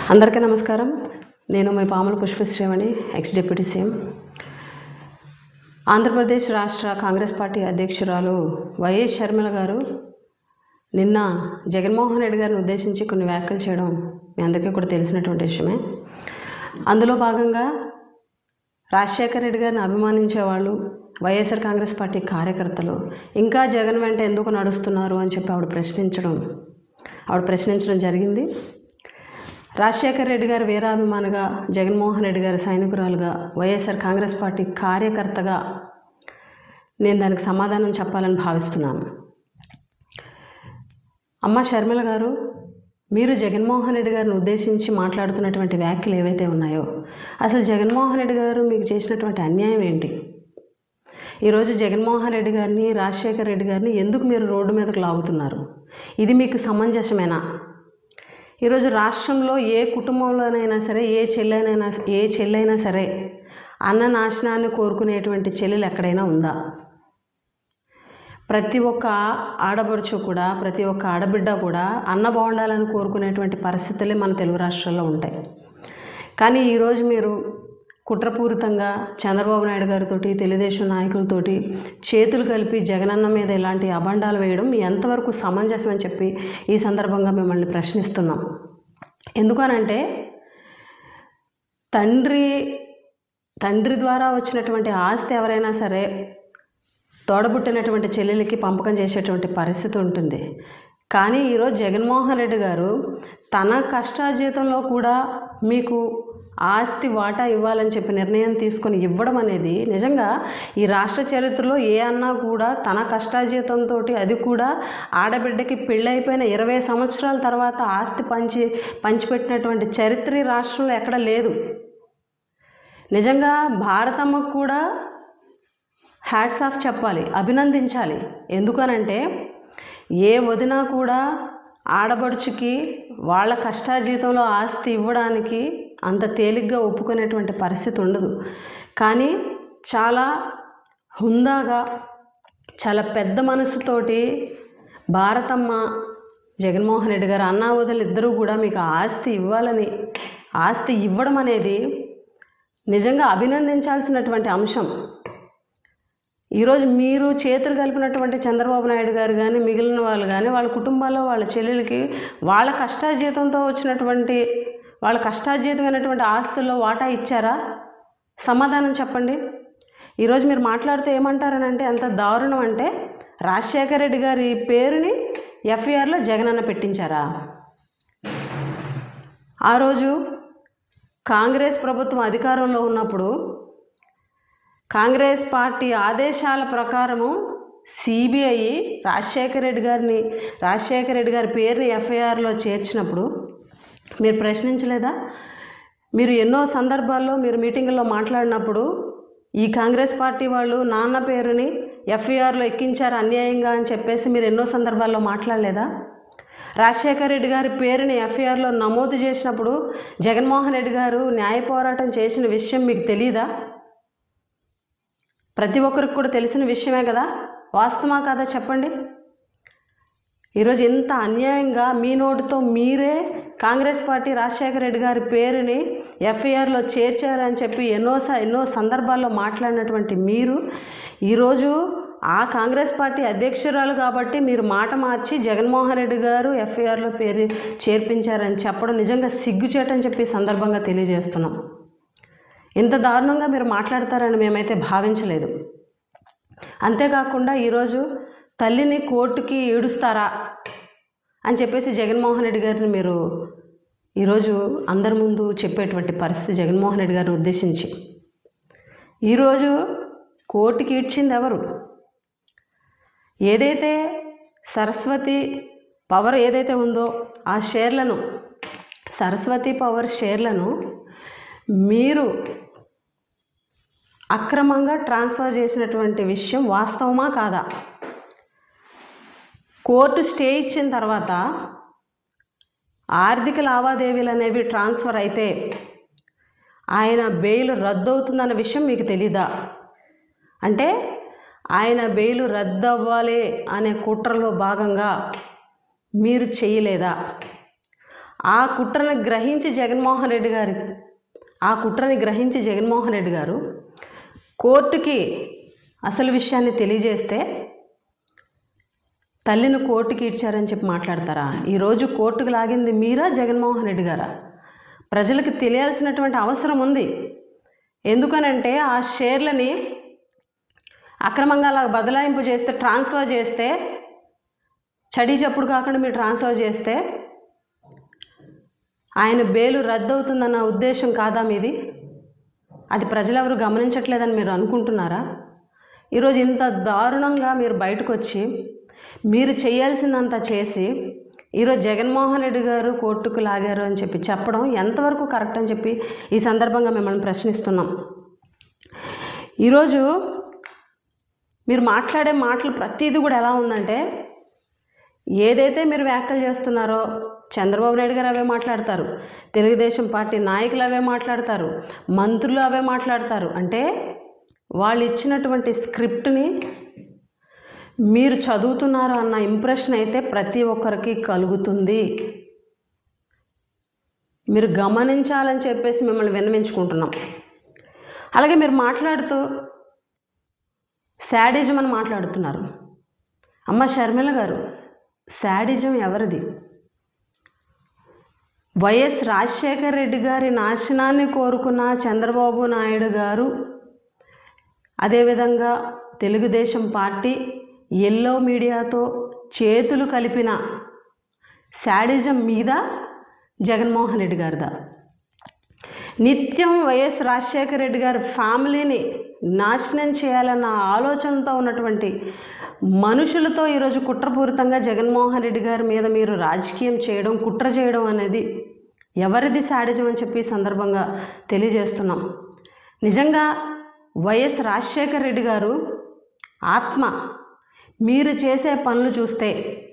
అందరికీ నమస్కారం నేను మీ Pamula Pushpasreevani ex deputy CM Andhra Pradesh రాష్ట్ర కాంగ్రెస్ పార్టీ అధ్యక్షురాలు వైఎస్ షర్మిల గారు నిన్న జగన్మోహన్ రెడ్డి గారిని ఉద్దేశించి కొన్ని వ్యాఖ్యలు చేయడం మీ అందరికీ కూడా తెలిసినటువంటి విషయమే అందులో భాగంగా రాజశేఖర రెడ్డి గారిని అభిమానించే వాళ్ళు వైఎస్ఆర్ కాంగ్రెస్ పార్టీ కార్యకర్తలు ఇంకా జగన్ వెంట ఎందుకు నడుస్తున్నారు అని చెప్పి ఆవిడ ప్రశ్నించడం ఆవిడ ప్రశ్నించడం జరిగింది రాజశేఖర రెడ్డి గారు వీరాభిమానిగా జగన్మోహన్ రెడ్డి గారి సైనికురాలుగా వైఎస్ఆర్ కాంగ్రెస్ పార్టీ కార్యకర్తగా నేను దానికి సమాధానం చెప్పాలని భావిస్తున్నాను అమ్మ షర్మిల గారు మీరు జగన్మోహన్ రెడ్డి గారిని ఉద్దేశించి మాట్లాడుతున్నటువంటి వ్యాఖ్యలు ఏవైతే ఉన్నాయో అసలు జగన్మోహన్ రెడ్డి గారు మీకు చేసినటువంటి అన్యాయం ఏంటి ఈరోజు జగన్మోహన్ రెడ్డి గారిని రాజశేఖర రెడ్డి గారిని ఎందుకు మీరు రోడ్డు మీదకు లాగుతున్నారు ఇది మీకు సమంజసమేనా ఈరోజు రాష్ట్రంలో ఏ కుటుంబంలోనైనా సరే ఏ చెల్లెనైనా ఏ చెల్లైనా సరే అన్న నాశనాన్ని కోరుకునేటువంటి చెల్లెలు ఎక్కడైనా ఉందా ప్రతి ఒక్క ఆడబడుచు కూడా ప్రతి ఒక్క ఆడబిడ్డ కూడా అన్న బాగుండాలని కోరుకునేటువంటి పరిస్థితులే మన తెలుగు రాష్ట్రాల్లో ఉంటాయి కానీ ఈరోజు మీరు కుట్రపూరితంగా చంద్రబాబు నాయుడు గారితో తెలుగుదేశం నాయకులతోటి చేతులు కలిపి జగనన్న మీద ఇలాంటి అబండాలు వేయడం ఎంతవరకు సమంజసం అని చెప్పి ఈ సందర్భంగా మిమ్మల్ని ప్రశ్నిస్తున్నాం ఎందుకనంటే తండ్రి తండ్రి ద్వారా వచ్చినటువంటి ఆస్తి ఎవరైనా సరే తోడబుట్టినటువంటి చెల్లెలకి పంపకం చేసేటువంటి పరిస్థితి ఉంటుంది కానీ ఈరోజు జగన్మోహన్ రెడ్డి గారు తన కష్టార్జితంలో కూడా మీకు ఆస్తి వాటా ఇవ్వాలని చెప్పి నిర్ణయం తీసుకొని ఇవ్వడం అనేది నిజంగా ఈ రాష్ట్ర చరిత్రలో ఏ అన్నా కూడా తన కష్టార్జితంతో అది కూడా ఆడబిడ్డకి పెళ్ళైపోయిన ఇరవై సంవత్సరాల తర్వాత ఆస్తి పంచి పంచిపెట్టినటువంటి చరిత్ర ఈ రాష్ట్రంలో ఎక్కడ లేదు నిజంగా భారతమ్మకు కూడా హ్యాట్స్ ఆఫ్ చెప్పాలి అభినందించాలి ఎందుకనంటే ఏ వదిన కూడా ఆడబడుచుకి వాళ్ళ కష్టాజీతంలో ఆస్తి ఇవ్వడానికి అంత తేలిగ్గా ఒప్పుకునేటువంటి పరిస్థితి ఉండదు కానీ చాలా హుందాగా చాలా పెద్ద మనసుతోటి భారతమ్మ జగన్మోహన్ రెడ్డి గారు అన్నా వదిలి ఇద్దరూ కూడా మీకు ఆస్తి ఇవ్వాలని ఆస్తి ఇవ్వడం అనేది నిజంగా అభినందించాల్సినటువంటి అంశం ఈరోజు మీరు చేతులు కలిపినటువంటి చంద్రబాబు నాయుడు గారు కానీ మిగిలిన వాళ్ళు కానీ వాళ్ళ కుటుంబాల్లో వాళ్ళ చెల్లెలకి వాళ్ళ కష్టార్జితంతో వచ్చినటువంటి వాళ్ళ కష్టార్జితమైనటువంటి ఆస్తుల్లో వాటా ఇచ్చారా సమాధానం చెప్పండి ఈరోజు మీరు మాట్లాడుతూ ఏమంటారనంటే ఎంత దారుణం అంటే రాజశేఖర రెడ్డి గారి పేరుని ఎఫ్ఐఆర్లో జగనన్న పెట్టించారా ఆ రోజు కాంగ్రెస్ ప్రభుత్వం అధికారంలో ఉన్నప్పుడు కాంగ్రెస్ పార్టీ ఆదేశాల ప్రకారము సిబిఐ రాజశేఖర రెడ్డి గారిని రాజశేఖర రెడ్డి గారి పేరుని ఎఫ్ఐఆర్లో చేర్చినప్పుడు మీరు ప్రశ్నించలేదా మీరు ఎన్నో సందర్భాల్లో మీరు మీటింగుల్లో మాట్లాడినప్పుడు ఈ కాంగ్రెస్ పార్టీ వాళ్ళు నాన్న పేరుని ఎఫ్ఐఆర్లో ఎక్కించారు అన్యాయంగా అని చెప్పేసి మీరు ఎన్నో సందర్భాల్లో మాట్లాడలేదా రాజశేఖర రెడ్డి గారి పేరుని ఎఫ్ఐఆర్లో నమోదు చేసినప్పుడు జగన్మోహన్ రెడ్డి గారు న్యాయ పోరాటం చేసిన విషయం మీకు తెలియదా ప్రతి ఒక్కరికి కూడా తెలిసిన విషయమే కదా వాస్తవా కదా చెప్పండి ఈరోజు ఎంత అన్యాయంగా మీ నోటితో మీరే కాంగ్రెస్ పార్టీ రాజశేఖర రెడ్డి గారి పేరుని ఎఫ్ఐఆర్లో చేర్చారని చెప్పి ఎన్నో స- ఎన్నో సందర్భాల్లో మాట్లాడినటువంటి మీరు ఈరోజు ఆ కాంగ్రెస్ పార్టీ అధ్యక్షురాలు కాబట్టి మీరు మాట మార్చి జగన్మోహన్ రెడ్డి గారు ఎఫ్ఐఆర్లో పేరు చేర్పించారని చెప్పడం నిజంగా సిగ్గుచేటని చెప్పి ఈ సందర్భంగా తెలియజేస్తున్నాం ఇంత దారుణంగా మీరు మాట్లాడతారని మేమైతే భావించలేదు అంతేకాకుండా ఈరోజు తల్లిని కోర్టుకి ఏడుస్తారా అని చెప్పేసి జగన్మోహన్ రెడ్డి గారిని మీరు ఈరోజు అందరి ముందు చెప్పేటువంటి పరిస్థితి జగన్మోహన్ రెడ్డి గారిని ఉద్దేశించి ఈరోజు కోర్టుకి ఈడ్చింది ఎవరు ఏదైతే సరస్వతి పవర్ ఏదైతే ఉందో ఆ షేర్లను సరస్వతి పవర్ షేర్లను మీరు అక్రమంగా ట్రాన్స్ఫర్ చేసినటువంటి విషయం వాస్తవమా కాదా కోర్టు స్టే ఇచ్చిన తర్వాత ఆర్థిక లావాదేవీలు అనేవి ట్రాన్స్ఫర్ అయితే ఆయన బెయిల్ రద్దు అవుతుందన్న విషయం మీకు తెలీదా అంటే ఆయన బెయిల్ రద్దు అవ్వాలి అనే కుట్రలో భాగంగా మీరు చేయలేదా ఆ కుట్రని గ్రహించి జగన్మోహన్ రెడ్డి గారి ఆ కుట్రని గ్రహించి జగన్మోహన్ రెడ్డి గారు కోర్టుకి అసలు విషయాన్ని తెలియజేస్తే తల్లిని కోర్టుకి ఇచ్చారని చెప్పి మాట్లాడతారా ఈరోజు కోర్టుకు లాగింది మీరా జగన్మోహన్ రెడ్డి గారా ప్రజలకు తెలియాల్సినటువంటి అవసరం ఉంది ఎందుకనంటే ఆ షేర్లని అక్రమంగా అలా బదలాయింపు చేస్తే ట్రాన్స్ఫర్ చేస్తే చడి చప్పుడు కాకుండా మీరు ట్రాన్స్ఫర్ చేస్తే ఆయన బెయిలు రద్దు అవుతుందన్న ఉద్దేశం కాదా మీది అది ప్రజలెవరు గమనించట్లేదని మీరు అనుకుంటున్నారా ఈరోజు ఇంత దారుణంగా మీరు బయటకు వచ్చి మీరు చేయాల్సిందంతా చేసి ఈరోజు జగన్మోహన్ రెడ్డి గారు కోర్టుకు లాగారు అని చెప్పి చెప్పడం ఎంతవరకు కరెక్ట్ అని చెప్పి ఈ సందర్భంగా మిమ్మల్ని ప్రశ్నిస్తున్నాం ఈరోజు మీరు మాట్లాడే మాటలు ప్రతిదీ కూడా ఎలా ఉందంటే ఏదైతే మీరు వ్యాఖ్యలు చేస్తున్నారో చంద్రబాబు నాయుడు గారు అవే మాట్లాడతారు తెలుగుదేశం పార్టీ నాయకులు అవే మాట్లాడతారు మంత్రులు అవే మాట్లాడతారు అంటే వాళ్ళు ఇచ్చినటువంటి స్క్రిప్ట్ని మీరు చదువుతున్నారు అన్న ఇంప్రెషన్ అయితే ప్రతి ఒక్కరికి కలుగుతుంది మీరు గమనించాలని చెప్పేసి మిమ్మల్ని విన్నవించుకుంటున్నాం అలాగే మీరు మాట్లాడుతూ శాడిజం అని మాట్లాడుతున్నారు అమ్మ షర్మిల గారు శాడిజం ఎవరిది వైఎస్ రాజశేఖర్ రెడ్డి గారి నాశనాన్ని కోరుకున్న చంద్రబాబు నాయుడు గారు అదేవిధంగా తెలుగుదేశం పార్టీ ఎల్లో మీడియాతో చేతులు కలిపిన శాడిజం మీద జగన్మోహన్ రెడ్డి గారిదా నిత్యం వైఎస్ రాజశేఖర రెడ్డి గారి ఫ్యామిలీని నాశనం చేయాలన్న ఆలోచనతో ఉన్నటువంటి మనుషులతో ఈరోజు కుట్రపూరితంగా జగన్మోహన్ రెడ్డి గారి మీద మీరు రాజకీయం చేయడం కుట్ర చేయడం అనేది ఎవరిది శాడిజం అని చెప్పి ఈ సందర్భంగా తెలియజేస్తున్నాం నిజంగా వైఎస్ రాజశేఖర రెడ్డి గారు ఆత్మ మీరు చేసే పనులు చూస్తే